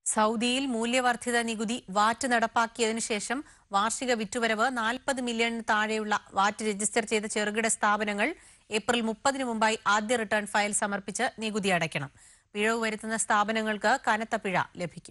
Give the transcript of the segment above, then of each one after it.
സൗദിയിൽ മൂല്യവർദ്ധിത നികുതി വാറ്റ് നടപ്പാക്കിയതിനു ശേഷം വാർഷിക വിറ്റുവരവ് നാൽപ്പത് മില്യണിന് താഴെയുള്ള വാറ്റ് രജിസ്റ്റർ ചെയ്ത ചെറുകിട സ്ഥാപനങ്ങൾ ഏപ്രിൽ മുപ്പതിനു മുമ്പായി ആദ്യ റിട്ടേൺ ഫയൽ സമർപ്പിച്ച് നികുതി അടയ്ക്കണം പിഴവ് വരുത്തുന്ന സ്ഥാപനങ്ങൾക്ക് കനത്ത പിഴ ലഭിക്കും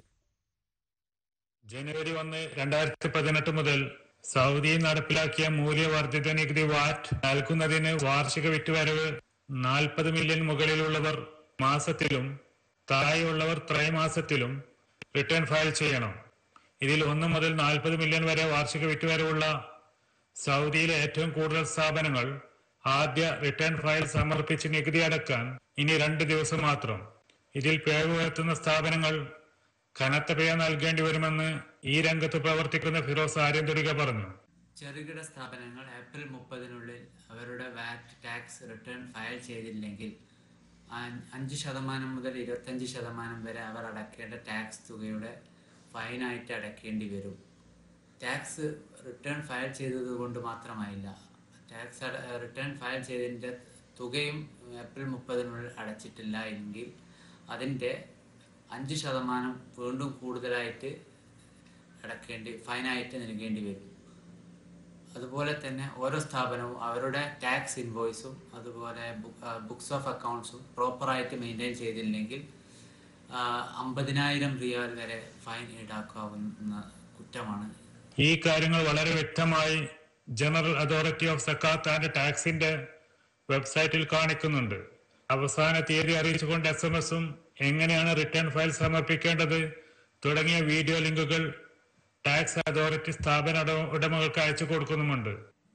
ജനുവരി ഒന്ന് രണ്ടായിരത്തി പതിനെട്ട് മുതൽ സൗദിയിൽ നടപ്പിലാക്കിയ മൂല്യവർദ്ധിത നികുതി വാറ്റ് നൽകുന്നതിന് വാർഷിക വിറ്റുവരവ് നാൽപ്പത് മില്യൺ മുകളിലുള്ളവർ മാസത്തിലും താഴെയുള്ളവർ ത്രൈമാസത്തിലും റിട്ടേൺ ഫയൽ ചെയ്യണം ഇതിൽ ഒന്ന് മുതൽ നാൽപ്പത് മില്യൺ വരെ വാർഷിക വിറ്റുവരവുള്ള സൗദിയിലെ ഏറ്റവും കൂടുതൽ സ്ഥാപനങ്ങൾ ആദ്യ റിട്ടേൺ ഫയൽ സമർപ്പിച്ച് നികുതി അടക്കാൻ ഇനി രണ്ട് ദിവസം മാത്രം ഇതിൽ പിഴവ് വരുത്തുന്ന സ്ഥാപനങ്ങൾ കനത്ത പിഴ നൽകേണ്ടി വരുമെന്ന് ഈ രംഗത്ത് പ്രവർത്തിക്കുന്ന ഫിറോസ് ആര്യന്തുടിക പറഞ്ഞു ചെറുകിട സ്ഥാപനങ്ങൾ ഏപ്രിൽ മുപ്പതിനുള്ളിൽ അവരുടെ വാറ്റ് ടാക്സ് റിട്ടേൺ ഫയൽ ചെയ്തില്ലെങ്കിൽ അ- അഞ്ച് ശതമാനം മുതൽ ഇരുപത്തഞ്ച് ശതമാനം വരെ അവർ അടക്കേണ്ട ടാക്സ് തുകയുടെ ഫൈനായിട്ട് അടക്കേണ്ടി വരും ടാക്സ് റിട്ടേൺ ഫയൽ ചെയ്തത് കൊണ്ട് മാത്രമായില്ല ടാക്സ് അട- റിട്ടേൺ ഫയൽ ചെയ്തതിൻ്റെ തുകയും ഏപ്രിൽ മുപ്പതിനുള്ളിൽ അടച്ചിട്ടില്ല എങ്കിൽ അതിൻ്റെ അഞ്ച് ശതമാനം വീണ്ടും കൂടുതലായിട്ട് അടക്കേണ്ടി ഫൈനായിട്ട് നൽകേണ്ടി വരും അതുപോലെ തന്നെ ഓരോ സ്ഥാപനവും അവരുടെ ടാക്സ് ഇൻവോയ്സും അതുപോലെ ബുക്സ് ഓഫ് അക്കൗണ്ട്സും പ്രോപ്പറായിട്ട് മെയിൻറ്റെയിൻ ചെയ്തില്ലെങ്കിൽ ആ, അമ്പതിനായിരം റിയാൽ വരെ ഫൈൻ ഈടാക്കാവുന്ന കുറ്റമാണ് ഈ കാര്യങ്ങൾ വളരെ വ്യക്തമായി General Authority of Zakat and ടാക്സിന്റെ വെബ്സൈറ്റിൽ കാണിക്കുന്നുണ്ട് അവസാന തീയതി അറിയിച്ചുകൊണ്ട് എസ് എം എസും എങ്ങനെയാണ് റിട്ടേൺ ഫയൽ സമർപ്പിക്കേണ്ടത് തുടങ്ങിയ വീഡിയോ ലിങ്കുകൾ ടാക്സ് അതോറിറ്റി സ്ഥാപന ഉടമ- ഉടമകൾക്ക് അയച്ചു കൊടുക്കുന്നുമുണ്ട്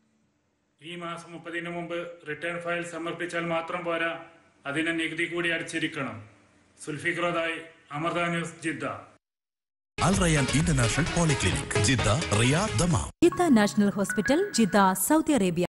ഈ മാസം മുപ്പതിന് മുമ്പ് റിട്ടേൺ ഫയൽ സമർപ്പിച്ചാൽ മാത്രം പോരാ അതിന് നികുതി കൂടി അടിച്ചിരിക്കണം സുൽഫിഖ്രോദായി Amrita news Jeddah Al Rayyan International Polyclinic, Jeddah, Riyadh, Dammam. Jeddah national hospital Jeddah Saudi Arabia